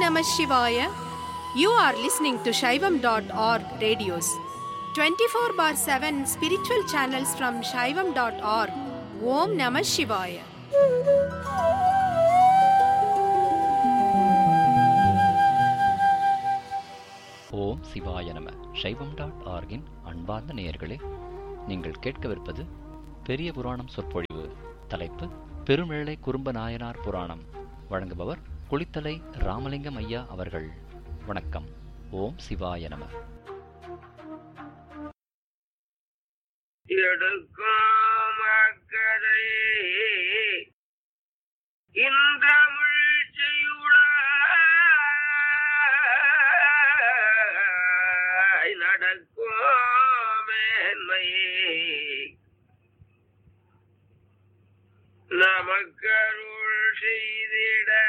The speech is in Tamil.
Namah Shivaya. You are listening to Shaivam.org radios. 24 bar 7 spiritual channels from Shaivam.org. Om Namah Shivaya. ஓம் சிவாய நம சைவம் டாட் ஆர்கின் அன்பார்ந்த நேயர்களே நீங்கள் கேட்கவிருப்பது பெரிய புராணம் சொற்பொழிவு தலைப்பு பெருமிழலை குறும்ப நாயனார் புராணம் வழங்குபவர் குளித்தலை ராமலிங்கம் ஐயா அவர்கள் வணக்கம் ஓம் சிவாய நம எடுக்கும் அக்கதை இன்றமிழ் செய்யுளாய் நடக்கும் மேன்மை நமக்கருள் செய்திட